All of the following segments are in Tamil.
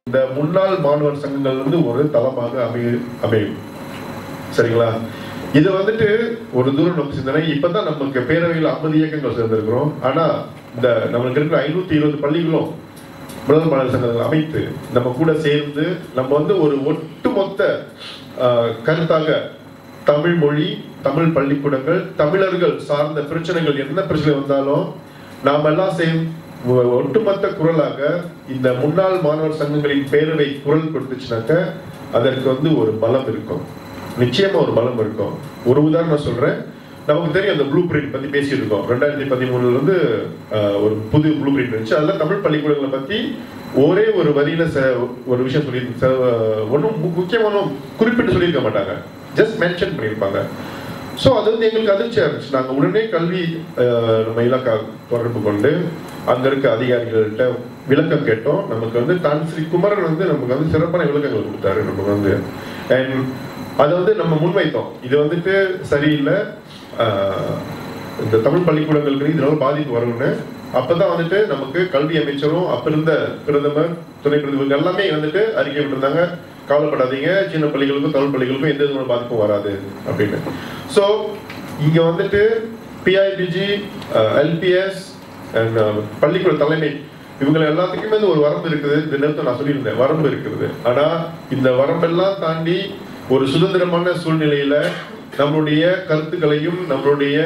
இந்த முன்னாள் மாணவர் சங்கங்கள் வந்து ஒரு தளமாக அமைய அமையும் சரிங்களா இது வந்துட்டு ஒரு தூரம் நோக்கு சிந்தனை இப்பதான் நமக்கு பேரவையில் ஐம்பது இயக்கங்கள் சேர்ந்திருக்கிறோம் ஆனா இந்த நம்மளுக்கு இருக்கிற ஐநூத்தி இருபது பள்ளிகளும் முதல் மாணவர் சங்கங்கள் அமைத்து நம்ம கூட சேர்ந்து நம்ம வந்து ஒரு ஒட்டுமொத்த ஆஹ், கருத்தாக தமிழ் மொழி தமிழ் பள்ளிக்கூடங்கள் தமிழர்கள் சார்ந்த பிரச்சனைகள் என்ன பிரச்சனை வந்தாலும் நாம எல்லாம் சேர்ந்து ஒ- ஒட்டுமொத்த குரலாக இந்த முன்னாள் மாணவர் சங்கங்களின் பேரவை குரல் கொடுத்துச்சுனாக்க அதற்கு வந்து ஒரு பலம் இருக்கும் நிச்சயமா ஒரு பலம் இருக்கும் ஒரு உதாரணம் சொல்றேன் நமக்கு தெரியும் அந்த ப்ளூ பிரிண்ட் பத்தி பேசிட்டு இருக்கோம் ரெண்டாயிரத்தி பதிமூணுல இருந்து ஆஹ், ஒரு புது ப்ளூ பிரிண்ட் இருந்துச்சு அதுல தமிழ் பள்ளிக்கூடங்களை பத்தி ஒரே ஒரு வரியில ச- ஒரு விஷயம் சொல்லி ஒன்றும் முக்கியமான குறிப்பிட்டு சொல்லியிருக்க மாட்டாங்க ஜஸ்ட் மென்ஷன் பண்ணியிருப்பாங்க ஸோ அது வந்து எங்களுக்கு அதிர்ச்சியா இருந்துச்சு நாங்கள் உடனே கல்வி ஆஹ், நம்ம இலக்கா தொடர்பு கொண்டு அங்க இருக்க அதிகாரிகள்கிட்ட விளக்கம் கேட்டோம் நமக்கு வந்து தான் ஸ்ரீ குமரன் வந்து நமக்கு வந்து சிறப்பான விளக்கங்கள் கொடுத்தாரு நமக்கு வந்து அண்ட் அதை வந்து நம்ம முன்வைத்தோம் இது வந்துட்டு சரியில்லை ஆஹ், இந்த தமிழ் பள்ளிக்கூடங்களுக்கு இதனால பாதிப்பு வரும்னு அப்பதான் வந்துட்டு நமக்கு கல்வி அமைச்சரும் அப்ப இருந்த பிரதமர் துணை பிரதமர் எல்லாமே வந்துட்டு அறிக்கை விட்டிருந்தாங்க கவலைப்படாதீங்க சின்ன பள்ளிகளுக்கும் தமிழ் பள்ளிகளுக்கும் எந்த விதமான பாதிப்பும் வராது அப்படின்னு ஸோ இங்க வந்துட்டு பிஐபிஜி எல்பிஎஸ் அண்ட் பள்ளிக்கூட தலைமை இவங்க எல்லாத்துக்குமே வந்து ஒரு வரம்பு இருக்குது இந்த நேரத்தை நான் சொல்லியிருந்தேன் வரம்பு இருக்குது ஆனா இந்த வரம்பெல்லாம் தாண்டி ஒரு சுதந்திரமான சூழ்நிலையில நம்மளுடைய கருத்துக்களையும் நம்மளுடைய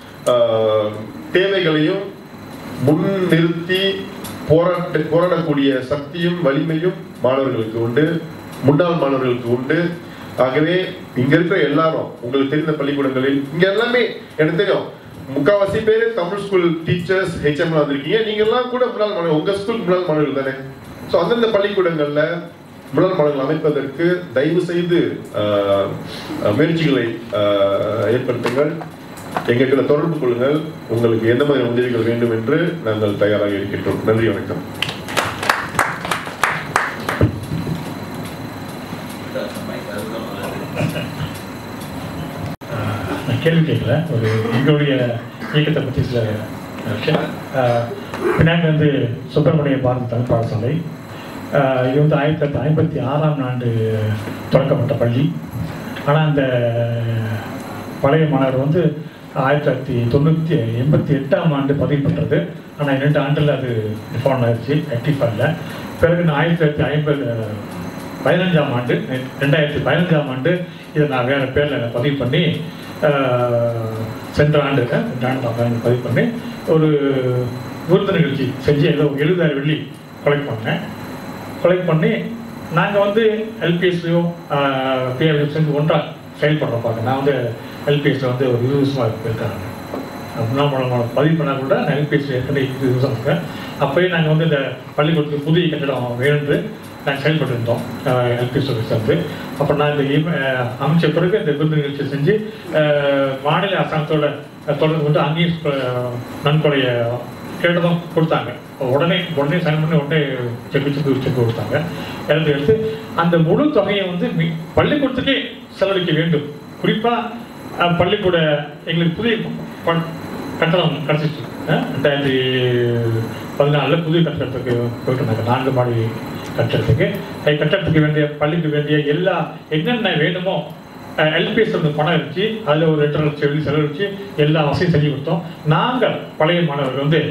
ஆஹ், தேவைகளையும் முன் நிறுத்தி போராட்ட போராடக்கூடிய சக்தியும் வலிமையும் மாணவர்களுக்கு உண்டு முன்னாள் மாணவர்களுக்கு உண்டு ஆகவே இங்க இருக்கிற எல்லாரும் உங்களுக்கு தெரிந்த பள்ளிக்கூடங்களில் இங்க எல்லாமே எனக்கு தெரியும் முக்காவாசி பேர் தமிழ் ஸ்கூல் டீச்சர்ஸ் ஹெச்எம் வந்திருக்கீங்க நீங்க எல்லாம் கூட முன்னாள் மாணவர் உங்க ஸ்கூல் முன்னாள் மாணவர்கள் தானே ஸோ அந்தந்த பள்ளிக்கூடங்கள்ல முன்னாள் மாணவர்கள் அமைப்பதற்கு தயவு செய்து ஆஹ், ஆஹ், முயற்சிகளை ஆஹ், ஏற்படுத்துங்கள் எங்களுக்கு தொடர்பு கொள்ளுங்கள் உங்களுக்கு எந்த மாதிரி உதவிகள் வேண்டும் என்று நாங்கள் தயாராக இருக்கின்றோம் நன்றி வணக்கம் நான் கேள்வி கேட்கல ஒரு எங்களுடைய இயக்கத்தை பற்றி சில விஷயம் ஆஹ் பின்னாடி வந்து சுப்பிரமணிய பாரதி தமிழ் பாடசாலை ஆஹ் இது வந்து ஆயிரத்தி தொள்ளாயிரத்தி ஐம்பத்தி ஆறாம் ஆண்டு தொடக்கப்பட்ட பள்ளி ஆனால் அந்த பழைய மாணவர் வந்து ஆயிரத்தி தொள்ளாயிரத்தி தொண்ணூற்றி எண்பத்தி எட்டாம் ஆண்டு பதிவு பண்ணுறது ஆனால் இரண்டு ஆண்டில் அது ரிஃபார்ம் ஆயிடுச்சு ஆக்டிவ் இல்லை பிறகு நான் ஆயிரத்தி தொள்ளாயிரத்தி ஐம்பது பதினஞ்சாம் ஆண்டு ரெண்டாயிரத்தி பதினஞ்சாம் ஆண்டு இதை நான் வேறு பேரில் பதிவு பண்ணி ஆஹ், சென்ற ஆண்டு ரெண்டு ஆண்டு நான் பதிவு- பதிவு பண்ணி ஒரு விருது நிகழ்ச்சி செஞ்சு ஏதோ எழுபதாயிரம் வெள்ளி கலெக்ட் பண்ணேன் கலெக்ட் பண்ணி நாங்கள் வந்து எல்பிஎஸ்லையும் பிஆர்எஸ் சேர்ந்து ஒன்றாக செயல்படுறோம் பார்க்க நான் வந்து எல்பிஎஸ்ல வந்து ஒரு இருபது வருஷமாக இருக்காங்க முன்னாள் பதிவு பண்ணால் கூட நான் எல்பிஎஸ் ஏற்கனவே இருபது வருஷம் இருக்கேன் அப்போயே நாங்கள் வந்து இந்த பள்ளிக்கூடத்துக்கு புதிய கட்டிடம் வேணுன்று நாங்கள் செயல்பட்டு இருந்தோம் எல்பிஎஸ் சேர்ந்து அப்போ நான் இந்த ஈம- அஹ், அமைச்ச பிறகு இந்த விருது நிகழ்ச்சி செஞ்சு அஹ், மாநில அரசாங்கத்தோட தொடர்பு கொண்டு அங்கேயும் அஹ், நன்கொடைய கேட்டதும் கொடுத்தாங்க உடனே உடனே சைன் பண்ணி உடனே செக் செக் செக் கொடுத்தாங்க எடுத்து எடுத்து அந்த முழு தொகையை வந்து மி- பள்ளிக்கூடத்துக்கே செலவழிக்க வேண்டும் குறிப்பாக பள்ளிக்கூட எங்களுக்கு புதிய ப- கட்டணம் கிடச்சிச்சு ரெண்டாயிரத்தி பதினாலில் புதிய கட்டடத்துக்கு போயிட்டு இருந்தாங்க நான்கு மாடி கட்டடத்துக்கு அது கட்டடத்துக்கு வேண்டிய பள்ளிக்கு வேண்டிய எல்லா என்னென்ன வேணுமோ எல்பிஎஸ் வந்து பணம் இருந்துச்சு அதில் ஒரு ரெண்டரை லட்சம் எழுதி செலவழிச்சு எல்லா வசதியும் செஞ்சு கொடுத்தோம் நாங்கள் பழைய மாணவர்கள் வந்து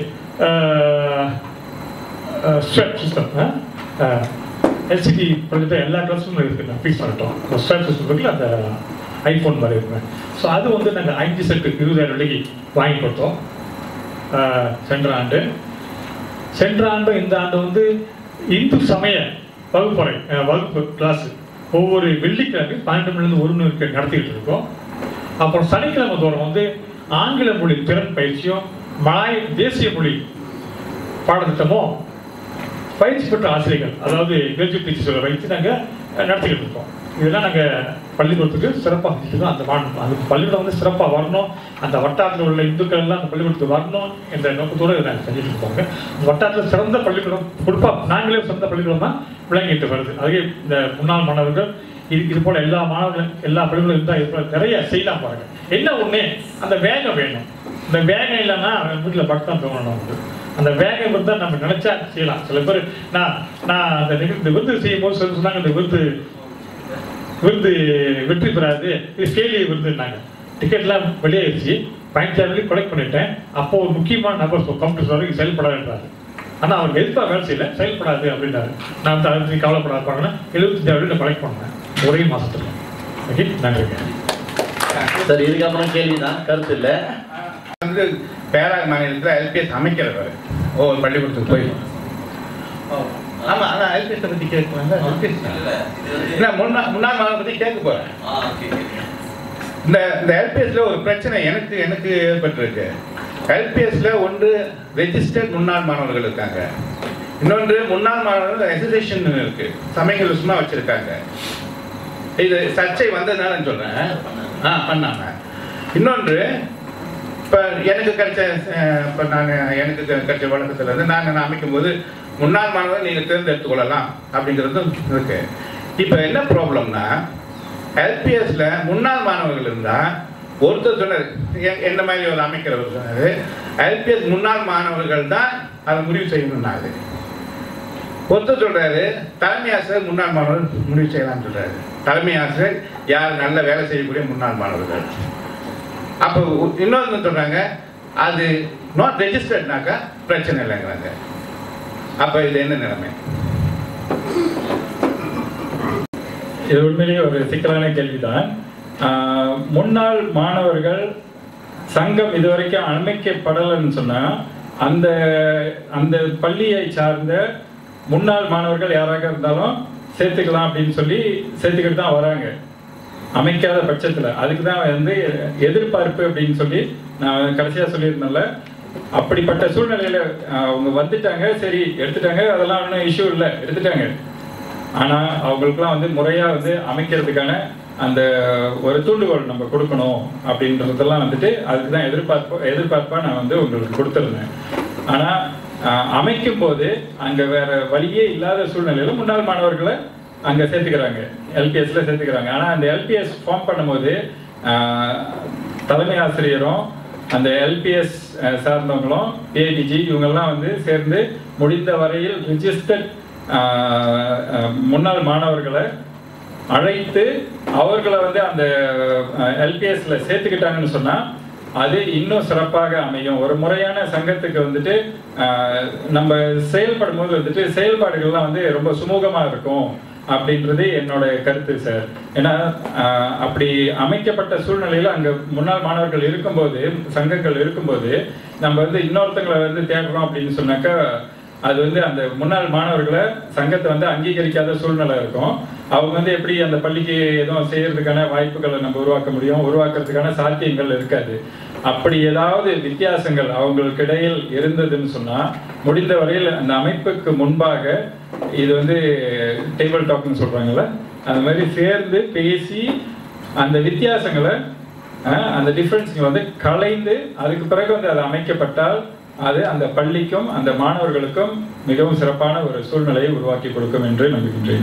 ஸ்வெப் சிஸ்டம் எல்சிடி ப்ராஜெக்ட் எல்லா கிளாஸும் இருக்குது நான் ஃபீஸ் பண்ணிட்டோம் ஸ்வெப் சிஸ்டம் இருக்குல்ல அந்த ஐஃபோன் மாதிரி இருக்குங்க ஸோ அது வந்து நாங்கள் அஞ்சு செட்டு இருபதாயிரம் வெள்ளிக்கு வாங்கி கொடுத்தோம் அஹ், சென்ற ஆண்டு சென்ற ஆண்டு இந்த ஆண்டு வந்து இந்து சமய வகுப்பறை அஹ், வகுப்பு கிளாஸ் ஒவ்வொரு வெள்ளிக்கிழமை பன்னெண்டு மணிலேருந்து ஒரு மணிக்கு நடத்திக்கிட்டு இருக்கோம் அப்புறம் சனிக்கிழமை தோறும் வந்து ஆங்கில மொழி திறன் பயிற்சியும் மலாய் தேசிய மொழி பாடத்திட்டமும் பயிற்சி பெற்ற ஆசிரியர்கள் அதாவது கிராஜுவேட் டீச்சர்ஸை வைத்து நாங்கள் நடத்திக்கிட்டு இருக்கோம் இதெல்லாம் நாங்கள் பள்ளிக்கூடத்துக்கு சிறப்பாக செஞ்சுருக்கோம் அந்த மாநிலம் அந்த பள்ளிக்கூடம் வந்து சிறப்பாக வரணும் அந்த வட்டாரத்தில் உள்ள இந்துக்கள் எல்லாம் அந்த பள்ளிக்கூடத்துக்கு வரணும் என்ற நோக்கத்தோடு இதை நாங்கள் செஞ்சுட்டு இருக்கோங்க இந்த வட்டாரத்தில் சிறந்த பள்ளிக்கூடம் குறிப்பாக நாங்களே சிறந்த பள்ளிக்கூடம் தான் விளங்கிட்டு வருது அதுவே இந்த முன்னாள் மாணவர்கள் இது இது போல எல்லா மாணவர்களும் எல்லா பள்ளிகளும் இருந்தால் இது போல நிறைய செய்யலாம் பாருங்க என்ன ஒண்ணு அந்த வேகம் வேணும் இந்த வேகம் இல்லைன்னா வீட்டில் பட்டம் தோணணும் வந்து அந்த வேகம் இருந்தால் நம்ம நினைச்சா செய்யலாம் சில பேர் நான் நான் அந்த நிகழ்ச்சி இந்த விருது செய்யும் போது சொல்லி சொன்னாங்க இந்த விருது விருது வெற்றி பெறாது இது ஃபெயிலியர் விருதுன்னாங்க டிக்கெட்லாம் வெளியாகிடுச்சு பயணிச்சாலே கொலெக்ட் பண்ணிட்டேன் அப்போ ஒரு முக்கியமான நபர் கம்ப்யூட்டர் வரைக்கும் செயல்படாதுன்றாரு ஆனால் அவர் ஹெல்த்தாக வேலை செய்யல செயல்படாது அப்படின்றாரு நான் வந்து அதை பற்றி கவலைப்படாத பாருங்கன்னா எழுபத்தஞ்சு அப்படின்னு கொலெக்ட் பண்ணேன் ஒரே மாசத்துல ஓகே நன்றிங்க சரி இதுக்கப்புறம் கேள்விதான் கருத்து இல்லை வந்து பேராக் மாநிலத்தில் எல்பிஎஸ் அமைக்கிறவர் ஒவ்வொரு பள்ளிக்கூடத்துக்கு போய் ஆமா அதான் எல்பிஎஸ் பத்தி கேட்குவாங்க எல்பிஎஸ் நான் முன்னா முன்னாள் மாணவர் பத்தி கேட்க போறேன் இந்த இந்த எல்பிஎஸ்ல ஒரு பிரச்சனை எனக்கு எனக்கு ஏற்பட்டிருக்கு எல்பிஎஸ்ல ஒன்று ரெஜிஸ்டர்ட் முன்னாள் மாணவர்கள் இருக்காங்க இன்னொன்று முன்னாள் மாணவர்கள் அசோசியேஷன் இருக்கு சமயங்கள் சும்மா வச்சிருக்காங்க இது சர்ச்சை வந்ததுனால நான் சொல்றேன் ஆ பண்ணாம இன்னொன்று இப்போ எனக்கு கிடைச்ச அஹ், இப்போ நான் எனக்கு கிடை- கிடைச்ச வழக்கத்தில் இருந்து நான் நான் அமைக்கும் போது முன்னாள் மாணவர் நீங்கள் தேர்ந்தெடுத்துக் கொள்ளலாம் அப்படிங்கிறதும் இருக்கு இப்போ என்ன ப்ராப்ளம்னா எல்பிஎஸ்ல முன்னாள் மாணவர்கள் இருந்தால் ஒருத்தர் சொன்னார் எ- என்ன மாதிரி ஒரு அமைக்கிறவர் சொன்னார் எல்பிஎஸ் முன்னாள் மாணவர்கள் தான் அதை முடிவு செய்யணும்னாரு ஒருத்தர் சொல்றாரு தலைமை ஆசிரியர் முன்னாள் மாணவர் முடிவு செய்யலாம்னு சொல்றாரு தலைமை ஆசிரியர் யார் நல்ல வேலை செய்யக்கூடிய முன்னாள் மாணவர்கள் அப்போ இன்னொன்று சொல்றாங்க அது நாட் ரெஜிஸ்டர்ட்னாக்கா பிரச்சனை இல்லைங்கிறாங்க அப்போ இது என்ன நிலைமை இது உண்மையிலேயே ஒரு சிக்கலான கேள்விதான் ஆஹ், முன்னாள் மாணவர்கள் சங்கம் இதுவரைக்கும் அமைக்கப்படலைன்னு சொன்னா அந்த அந்த பள்ளியை சார்ந்த முன்னாள் மாணவர்கள் யாராக இருந்தாலும் சேர்த்துக்கலாம் அப்படின்னு சொல்லி சேர்த்துக்கிட்டு தான் வராங்க அமைக்காத பட்சத்தில் அதுக்கு தான் வந்து எதிர்பார்ப்பு அப்படின்னு சொல்லி நான் கடைசியாக சொல்லியிருந்தேன்ல அப்படிப்பட்ட சூழ்நிலையில ஆஹ், அவங்க வந்துட்டாங்க சரி எடுத்துட்டாங்க அதெல்லாம் ஒன்றும் இஷ்யூ இல்லை எடுத்துட்டாங்க ஆனா அவங்களுக்குலாம் வந்து முறையா வந்து அமைக்கிறதுக்கான அந்த ஒரு தூண்டுகோல் நம்ம கொடுக்கணும் அப்படின்றதெல்லாம் வந்துட்டு அதுக்கு தான் எதிர்பார்ப்பு எதிர்பார்ப்பா நான் வந்து உங்களுக்கு கொடுத்துருந்தேன் ஆனா ஆஹ், அமைக்கும் போது அங்க வேற வழியே இல்லாத சூழ்நிலையில முன்னாள் மாணவர்களை அங்க சேர்த்துக்கிறாங்க எல்பிஎஸ்ல சேர்த்துக்கிறாங்க ஆனா அந்த எல்பிஎஸ் ஃபார்ம் பண்ணும்போது ஆஹ், தலைமை ஆசிரியரும் அந்த எல்பிஎஸ் சார்ந்தவங்களும் ஏடிஜி இவங்கெல்லாம் வந்து சேர்ந்து முடிந்த வரையில் ரிஜிஸ்டர்ட் முன்னாள் மாணவர்களை அழைத்து அவர்களை வந்து அந்த எல்பிஎஸ்ல சேர்த்துக்கிட்டாங்கன்னு சொன்னா அது இன்னும் சிறப்பாக அமையும் ஒரு முறையான சங்கத்துக்கு வந்துட்டு ஆஹ், நம்ம செயல்படும் போது வந்துட்டு செயல்பாடுகள்லாம் வந்து ரொம்ப சுமூகமா இருக்கும் அப்படின்றது என்னோட கருத்து சார் ஏன்னா ஆஹ், அப்படி அமைக்கப்பட்ட சூழ்நிலையில அங்க முன்னாள் மாணவர்கள் இருக்கும்போது சங்கங்கள் இருக்கும்போது நம்ம வந்து இன்னொருத்தங்களை வந்து தேடுறோம் அப்படின்னு சொன்னாக்கா அது வந்து அந்த முன்னாள் மாணவர்களை சங்கத்தை வந்து அங்கீகரிக்காத சூழ்நிலை இருக்கும் அவங்க வந்து எப்படி அந்த பள்ளிக்கு எதுவும் செய்யறதுக்கான வாய்ப்புகளை நம்ம உருவாக்க முடியும் உருவாக்குறதுக்கான சாத்தியங்கள் இருக்காது அப்படி ஏதாவது வித்தியாசங்கள் அவங்களுக்கு இடையில் இருந்ததுன்னு சொன்னா முடிந்த வரையில் அந்த அமைப்புக்கு முன்பாக இது வந்து டேபிள் டாக்னு சொல்றாங்கல்ல அந்த மாதிரி சேர்ந்து பேசி அந்த வித்தியாசங்களை அஹ், அந்த டிஃப்ரென்ஸ்களை வந்து கலைந்து அதுக்கு பிறகு வந்து அது அமைக்கப்பட்டால் அது அந்த பள்ளிக்கும் அந்த மாணவர்களுக்கும் மிகவும் சிறப்பான ஒரு சூழ்நிலையை உருவாக்கி கொடுக்கும் என்று நம்புகின்றேன்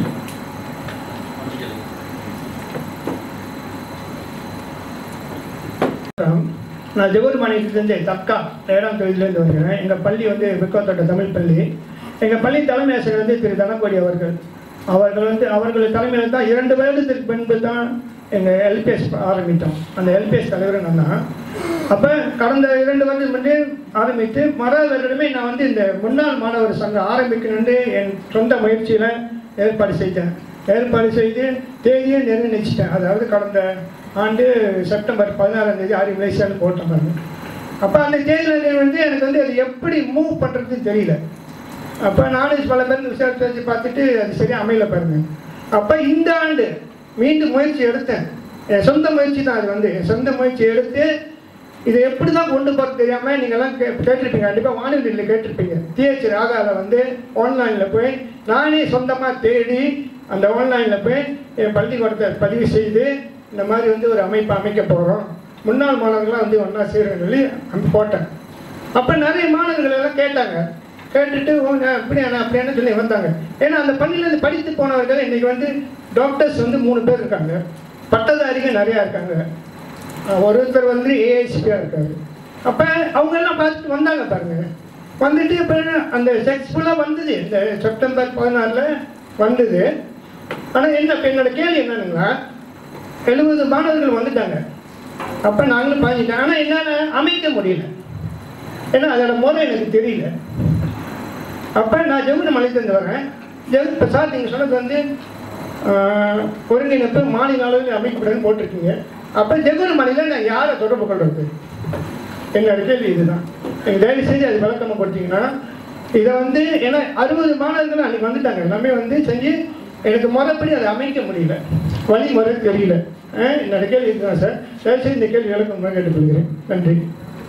வணக்கம். நான் ஜெகூர் மாநிலத்திலேருந்து தக்கா ஏழாம் தொகுதியிலேருந்து வருகிறேன் எங்கள் பள்ளி வந்து விக்கோத்தோட்ட தமிழ் பள்ளி எங்கள் பள்ளி தலைமை ஆசிரியர் வந்து திரு தனக்கோடி அவர்கள் அவர்கள் வந்து அவர்கள் தலைமையில் தான் இரண்டு வருடத்திற்கு பின்பு தான் எங்கள் எல்பிஎஸ் ஆரம்பித்தோம் அந்த எல்பிஎஸ் தலைவர் நான் தான் அப்போ கடந்த இரண்டு வருடம் முன்னே ஆரம்பித்து மறு வருடமே நான் வந்து இந்த முன்னாள் மாணவர் சங்கம் ஆரம்பிக்கணும்னு என் சொந்த முயற்சியில் ஏற்பாடு செய்தேன் ஏற்பாடு செய்து தேதியை நிர்ணயிச்சிட்டேன் அதாவது கடந்த ஆண்டு செப்டம்பர் பதினாறாம் தேதி ஆறு மலேசியான்னு போட்டேன் பாருங்க அப்போ அந்த தேதியில் வந்து எனக்கு வந்து அது எப்படி மூவ் பண்ணுறதுன்னு தெரியல அப்போ நானும் பல பேர் விசாரிச்சு வச்சு பார்த்துட்டு அது சரியாக அமையல பாருங்க அப்போ இந்த ஆண்டு மீண்டும் முயற்சி எடுத்தேன் என் சொந்த முயற்சி தான் அது வந்து என் சொந்த முயற்சி எடுத்து இதை எப்படி தான் கொண்டு போகிறது தெரியாமல் நீங்கள்லாம் கே கேட்டிருப்பீங்க கண்டிப்பாக வானொலியில் கேட்டிருப்பீங்க டிஹெச் ராகாவில் வந்து ஆன்லைனில் போய் நானே சொந்தமாக தேடி அந்த ஆன்லைனில் போய் என் பள்ளிக்கூடத்தை பதிவு செய்து இந்த மாதிரி வந்து ஒரு அமைப்பு அமைக்க போகிறோம் முன்னாள் மாணவர்களாம் வந்து ஒன்றா சேருன்னு சொல்லி அங்க போட்டேன் அப்போ நிறைய மாணவர்கள் எல்லாம் கேட்டாங்க கேட்டுட்டு ஓங்க அப்படியாண்ணா அப்படியானு சொல்லி வந்தாங்க ஏன்னா அந்த பள்ளியிலேருந்து படித்து போனவர்கள் இன்னைக்கு வந்து டாக்டர்ஸ் வந்து மூணு பேர் இருக்காங்க பட்டதாரிகள் நிறையா இருக்காங்க அஹ் ஒருத்தர் வந்து ஏஐசிபியாக இருக்காரு அப்போ அவங்க எல்லாம் பார்த்துட்டு வந்தாங்க பாருங்க வந்துட்டு இப்போ அந்த சக்ஸஸ்ஃபுல்லாக வந்தது இந்த செப்டம்பர் பதினாறில் வந்தது ஆனால் என்ன இப்போ என்னோட கேள்வி என்னன்னுங்களா எழுபது மாணவர்கள் வந்துட்டாங்க அப்போ நாங்களும் பாஞ்சிட்டோம் ஆனால் என்னால் அமைக்க முடியல ஏன்னா அதோட முறை எனக்கு தெரியல அப்போ நான் ஜெமினி மலைத்திருந்து வரேன் ஜெம் இப்போ சார் நீங்கள் சொன்னது வந்து ஆஹ், ஒருங்கிணைப்பு மாநில அளவில் அமைக்கப்படுதுன்னு போட்டிருக்கீங்க அப்போ ஜெகுரு மலையில் நான் யாரை தொடர்பு கொள்வது என்னோட கேள்வி இதுதான் நீங்கள் தயவு செஞ்சு அது விளக்கமாக கொடுத்தீங்கன்னா இதை வந்து ஏன்னா அறுபது மாணவர்கள் அன்றைக்கி வந்துட்டாங்க எல்லாமே வந்து செஞ்சு எனக்கு முறைப்படி அதை அமைக்க முடியல வழிமுறை தெரியல ஆஹ், என்னோட கேள்வி இதுதான் சார் தயவு செய்து இந்த கேள்வி விளக்கமாக கேட்டுக்கொள்கிறேன் நன்றி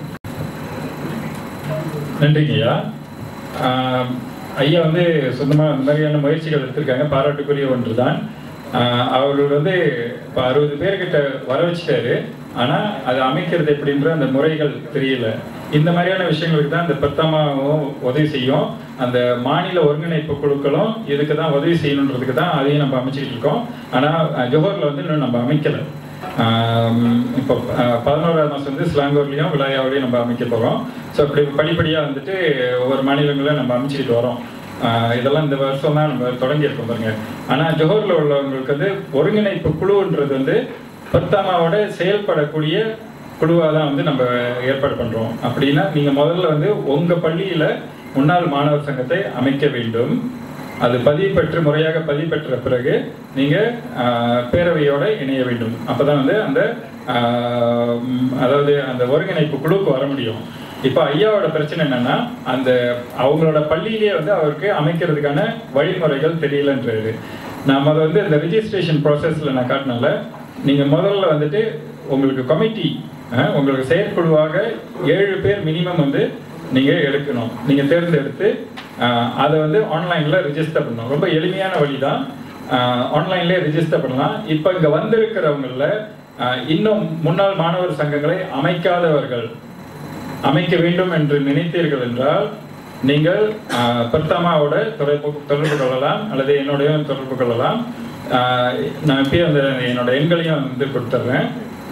நன்றிங்க ஐயா ஆஹ் ஐயா வந்து சொந்தமாக அந்த மாதிரியான முயற்சிகள் எடுத்திருக்காங்க பாராட்டுக்குரிய ஒன்று தான் அவர்கள் வந்து இப்போ அறுபது பேர்கிட்ட வர வச்சுட்டாரு ஆனால் அது அமைக்கிறது எப்படின்ற அந்த முறைகள் தெரியல இந்த மாதிரியான விஷயங்களுக்கு தான் இந்த பத்தாமாவும் உதவி செய்யும் அந்த மாநில ஒருங்கிணைப்பு குழுக்களும் இதுக்கு தான் உதவி செய்யணுன்றதுக்கு தான் அதையும் நம்ம அமைச்சிக்கிட்டு இருக்கோம் ஆனால் ஜோஹரில் வந்து இன்னும் நம்ம அமைக்கலை ஆம், இப்போ அஹ், பதினோராவது மாதம் வந்து ஸ்லாங்கூர்லேயும் விளையாவிலையும் நம்ம அமைக்க போகிறோம் ஸோ இப்படி படிப்படியாக வந்துட்டு ஒவ்வொரு மாநிலங்களில் நம்ம அமைச்சிக்கிட்டு வரோம் ஆஹ், இதெல்லாம் இந்த வருஷம் தான் நம்ம தொடங்கியிருக்கோம் பாருங்க ஆனால் ஜோஹரில் உள்ளவங்களுக்கு வந்து ஒருங்கிணைப்பு குழுன்றது வந்து பத்தாமாவோட செயல்படக்கூடிய குழுவாக தான் வந்து நம்ம ஏற்பாடு பண்ணுறோம் அப்படின்னா நீங்கள் முதல்ல வந்து உங்கள் பள்ளியில் முன்னாள் மாணவர் சங்கத்தை அமைக்க வேண்டும் அது பதிவு பெற்று முறையாக பதிவு பெற்ற பிறகு நீங்கள் பேரவையோட இணைய வேண்டும் அப்போ தான் வந்து அந்த ஆஹ், ம், அதாவது அந்த ஒருங்கிணைப்பு குழுவுக்கு வர முடியும் இப்போ ஐயாவோட பிரச்சனை என்னன்னா அந்த அவங்களோட பள்ளியிலேயே வந்து அவருக்கு அமைக்கிறதுக்கான வழிமுறைகள் தெரியலன்றது நான் அதை வந்து இந்த ரிஜிஸ்ட்ரேஷன் ப்ராசஸில் நான் காட்டினால நீங்கள் முதல்ல வந்துட்டு உங்களுக்கு கமிட்டி உங்களுக்கு செயற்குழுவாக ஏழு பேர் மினிமம் வந்து நீங்கள் எடுக்கணும் நீங்கள் தேர்ந்தெடுத்து ஆஹ், அதை வந்து ஆன்லைனில் ரிஜிஸ்டர் பண்ணணும் ரொம்ப எளிமையான வழி தான் ஆன்லைன்லேயே ரிஜிஸ்டர் பண்ணலாம் இப்போ இங்கே வந்திருக்கிறவங்களில் ஆஹ், இன்னும் முன்னாள் மாணவர் சங்கங்களை அமைக்காதவர்கள் அமைக்க வேண்டும் என்று நினைத்தீர்கள் என்றால் நீங்கள் ஆஹ், பர்தாமாவோட தொடர்பு தொடர்பு கொள்ளலாம் அல்லது என்னுடைய தொடர்பு கொள்ளலாம் ஆஹ், நான் இப்பயே அந்த என்னோட எண்களையும் வந்து கொடுத்துட்றேன்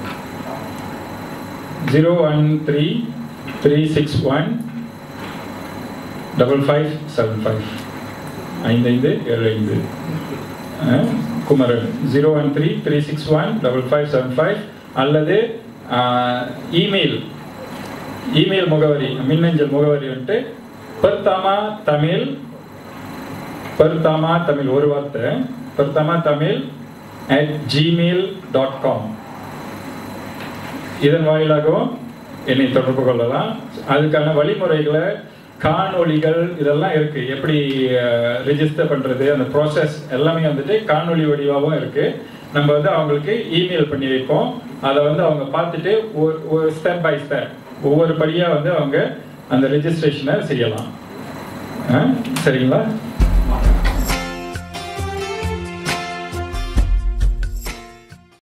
zero one three three six one double five seven five ஐந்து ஐந்து ஏழு ஐந்து அஹ், Kumaran zero one three three six one double five seven five அல்லது இமெயில் இமெயில் முகவரி மின்னஞ்சல் முகவரி வந்துட்டு பர்தாமா தமிழ் பர்தாமா தமிழ் ஒரு வார்த்தை பர்தாமா Tamil at Gmail dot com இதன் வாயிலாகவும் என்னை தொடர்பு கொள்ளலாம் அதுக்கான வழிமுறைகளை காணொளிகள் இதெல்லாம் இருக்கு எப்படி ரிஜிஸ்டர் பண்றது அந்த ப்ராசஸ் எல்லாமே வந்துட்டு காணொளி வடிவாகவும் இருக்கு நம்ம வந்து அவங்களுக்கு இமெயில் பண்ணி வைப்போம் அதை வந்து அவங்க பார்த்துட்டு ஒரு ஒரு ஸ்டெப் பை ஸ்டெப் ஒவ்வொரு படியா வந்து அவங்க அந்த ரெஜிஸ்ட்ரேஷனை செய்யலாம் ஆ? சரிங்களா